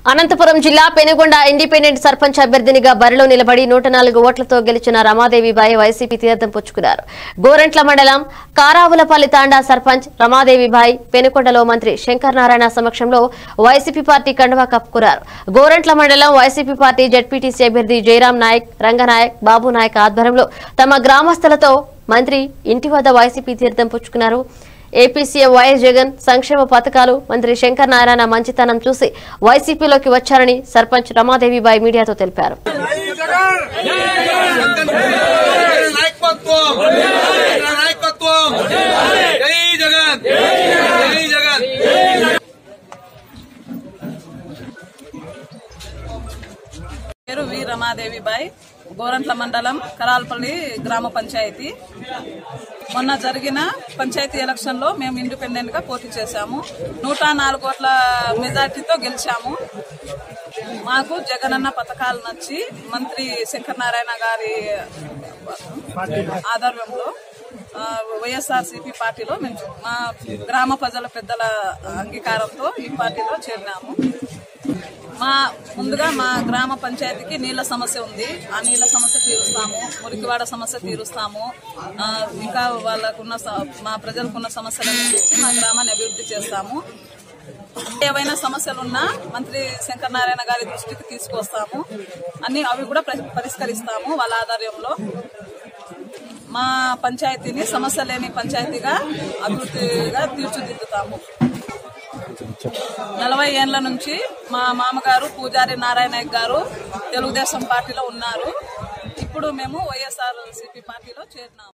అనంతపురం జిల్లా పెనుగొండ ఇండిపెండెంట్ సర్పంచ్ అభ్యర్థినిగా బరిలో నిలబడి నూట నాలుగు ఓట్లతో గెలిచిన రమాదేవిబాయి వైసీపీ తీర్థం పుచ్చుకున్నారు గోరంట్ల మండలం కారావులపల్లి తాండా సర్పంచ్ రమాదేవిబాయి పెనుకొండలో మంత్రి శంకర్ నారాయణ సమక్షంలో వైసీపీ పార్టీ కండువా కప్పుకున్నారు గోరంట్ల మండలం వైసీపీ పార్టీ జడ్పీటీసీ అభ్యర్థి జయరాం నాయక్ రంగనాయక్ బాబు నాయక్ ఆధ్వర్యంలో తమ గ్రామస్తులతో మంత్రి ఇంటి వద్ద వైసీపీ తీర్థం పుచ్చుకున్నారు ఏపీ సీఎం వైఎస్ జగన్ సంక్షేమ పథకాలు మంత్రి శంకర్ నారాయణ మంచితనం చూసి వైసీపీలోకి వచ్చారని సర్పంచ్ రమాదేవిబాయి మీడియాతో తెలిపారు నాయకత్వం నాయకత్వం జై జగన్ జై జగన్ పేరు వి రమాదేవిబాయ్ గోరంట్ల మండలం కరాల్పల్లి గ్రామ పంచాయతీ మొన్న జరిగిన పంచాయతీ ఎలక్షన్ లో మేము ఇండిపెండెంట్ గా పోటీ చేశాము నూట నాలుగు కోట్ల మెజార్టీతో గెలిచాము మాకు జగనన్న పథకాలు నచ్చి మంత్రి శంకర్ నారాయణ గారి ఆధ్వర్యంలో వైఎస్ఆర్ సిపి పార్టీలో మేము మా గ్రామ ప్రజల పెద్దల అంగీకారంతో ఈ పార్టీలో చేరినాము మా ముందుగా మా గ్రామ పంచాయతీకి నీళ్ల సమస్య ఉంది ఆ నీళ్ల సమస్య తీరుస్తాము మురికివాడ సమస్య తీరుస్తాము ఆ, ఇంకా వాళ్ళకున్న స- మా ప్రజలకున్న సమస్యలను తీర్చి మా గ్రామాన్ని అభివృద్ధి చేస్తాము ఏవైనా సమస్యలున్నా మంత్రి శంకర్ నారాయణ గారి దృష్టికి తీసుకొస్తాము అన్ని అవి కూడా ప్ర- పరిష్కరిస్తాము వాళ్ళ ఆధ్వర్యంలో మా పంచాయతీని సమస్య లేని పంచాయతీగా అభివృద్ధిగా తీర్చిదిద్దుతాము నలభై ఏండ్ల నుంచి మా మామగారు పూజారి నారాయణ గారు తెలుగుదేశం పార్టీలో ఉన్నారు ఇప్పుడు మేము వైఎస్ఆర్ సిపి పార్టీలో చేరినాము